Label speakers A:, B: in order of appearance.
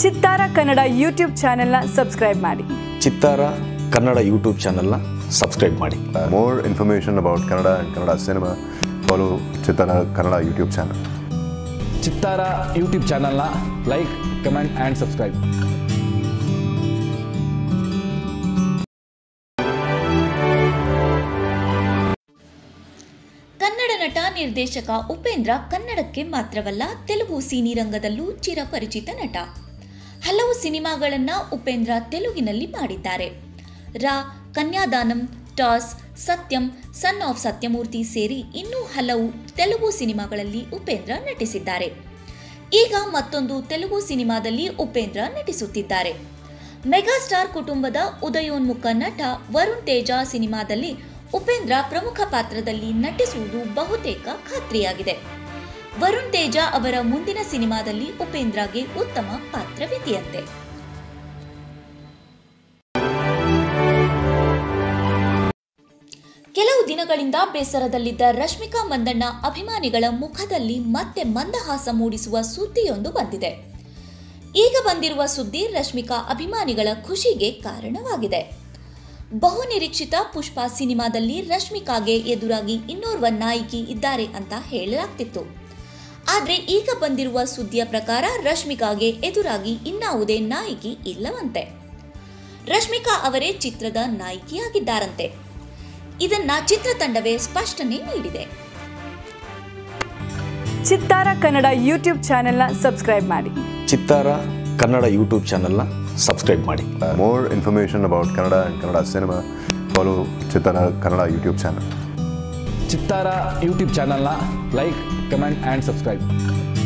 A: ಚಿತ್ತಾರ ಕನ್ನಡ ಯೂಟ್ಯೂಬ್ ಚಾನೆಲ್ನ ಸಬ್ಸ್ಕ್ರೈಬ್ ಮಾಡಿ
B: ಚಿತ್ತಾರ ಕನ್ನಡ ಯೂಟ್ಯೂಬ್ ಚಾನಲ್ನ ಸಬ್ಸ್ಕ್ರೈಬ್ ಮಾಡಿ
C: more information about Kannada and Kannada cinema, follow Chitara Kannada YouTube channel.
D: Chittara YouTube ಚಾನಲ್ನ like comment and subscribe
E: Kannada ನಟ ನಿರ್ದೇಶಕ ಉಪೇಂದ್ರ ಕನ್ನಡಕ್ಕೆ ಮಾತ್ರವಲ್ಲ ತೆಲುಗು ಸಿನಿ ರಂಗದಲ್ಲೂ ಚಿರಪರಿಚಿತ ನಟ ಹಲವು ಸಿನಿಮಾಗಳನ್ನ ಉಪೇಂದ್ರ ತೆಲುಗಿನಲ್ಲಿ ಮಾಡಿದ್ದಾರೆ ರಾ ಕನ್ಯಾದಾನಂ ಟಾಸ್ ಸತ್ಯಂ ಸನ್ ಆಫ್ ಸತ್ಯಮೂರ್ತಿ ಸೇರಿ ಇನ್ನೂ ಹಲವು ತೆಲುಗು ಸಿನಿಮಾಗಳಲ್ಲಿ ಉಪೇಂದ್ರ ನಟಿಸಿದ್ದಾರೆ ಈಗ ಮತ್ತೊಂದು ತೆಲುಗು ಸಿನಿಮಾದಲ್ಲಿ ಉಪೇಂದ್ರ ನಟಿಸುತ್ತಿದ್ದಾರೆ ಮೆಗಾಸ್ಟಾರ್ ಕುಟುಂಬದ ಉದಯೋನ್ಮುಖ ನಟ ವರುಣ್ ತೇಜ ಸಿನಿಮಾದಲ್ಲಿ ಉಪೇಂದ್ರ ಪ್ರಮುಖ ಪಾತ್ರದಲ್ಲಿ ನಟಿಸುವುದು ಬಹುತೇಕ ಖಾತ್ರಿಯಾಗಿದೆ ವರುಣ್ ತೇಜ ಅವರ ಮುಂದಿನ ಸಿನಿಮಾದಲ್ಲಿ ಉಪೇಂದ್ರಗೆ ಉತ್ತಮ ಪಾತ್ರವಿದೆಯಂತೆ ಕೆಲವು ದಿನಗಳಿಂದ ಬೇಸರದಲ್ಲಿದ್ದ ರಶ್ಮಿಕಾ ಮಂದಣ್ಣ ಅಭಿಮಾನಿಗಳ ಮುಖದಲ್ಲಿ ಮತ್ತೆ ಮಂದಹಾಸ ಮೂಡಿಸುವ ಸುದ್ದಿಯೊಂದು ಬಂದಿದೆ ಈಗ ಬಂದಿರುವ ಸುದ್ದಿ ರಶ್ಮಿಕಾ ಅಭಿಮಾನಿಗಳ ಖುಷಿಗೆ ಕಾರಣವಾಗಿದೆ ಬಹುನಿರೀಕ್ಷಿತ ಪುಷ್ಪ ಸಿನಿಮಾದಲ್ಲಿ ರಶ್ಮಿಕಾಗೆ ಎದುರಾಗಿ ಇನ್ನೋರ್ವ ನಾಯಕಿ ಇದ್ದಾರೆ ಅಂತ ಹೇಳಲಾಗ್ತಿತ್ತು ಆದರೆ ಈಗ ಬಂದಿರುವ ಸುದ್ದಿಯ ಪ್ರಕಾರ ರಶ್ಮಿಕಾಗೆ ಎದುರಾಗಿ ಇನ್ನಾವುದೇ ನಾಯಕಿ ಇಲ್ಲವಂತೆ ರಶ್ಮಿಕಾ ಅವರೇ ಚಿತ್ರದ ನಾಯಕಿಯಾಗಿದ್ದಾರಂತೆ ಇದನ್ನ ಚಿತ್ರತಂಡವೇ ಸ್ಪಷ್ಟನೆ ನೀಡಿದೆ
A: ಚಿತ್ತಾರ ಕನ್ನಡ ಯೂಟ್ಯೂಬ್ ಚಾನೆಲ್ನ ಸಬ್ಸ್ಕ್ರೈಬ್ ಮಾಡಿ
B: ಚಿತ್ತಾರ ಕನ್ನಡ ಯೂಟ್ಯೂಬ್ ಚಾನಲ್ನ ಸಬ್ಸ್ಕ್ರೈಬ್ ಮಾಡಿ
C: More information about Kannada and Kannada cinema, follow Chitara Kannada YouTube channel.
D: Chittara YouTube ಚಾನಲ್ನ ಲೈಕ್ ಕಮೆಂಟ್ ಆ್ಯಂಡ್ ಸಬ್ಸ್ಕ್ರೈಬ್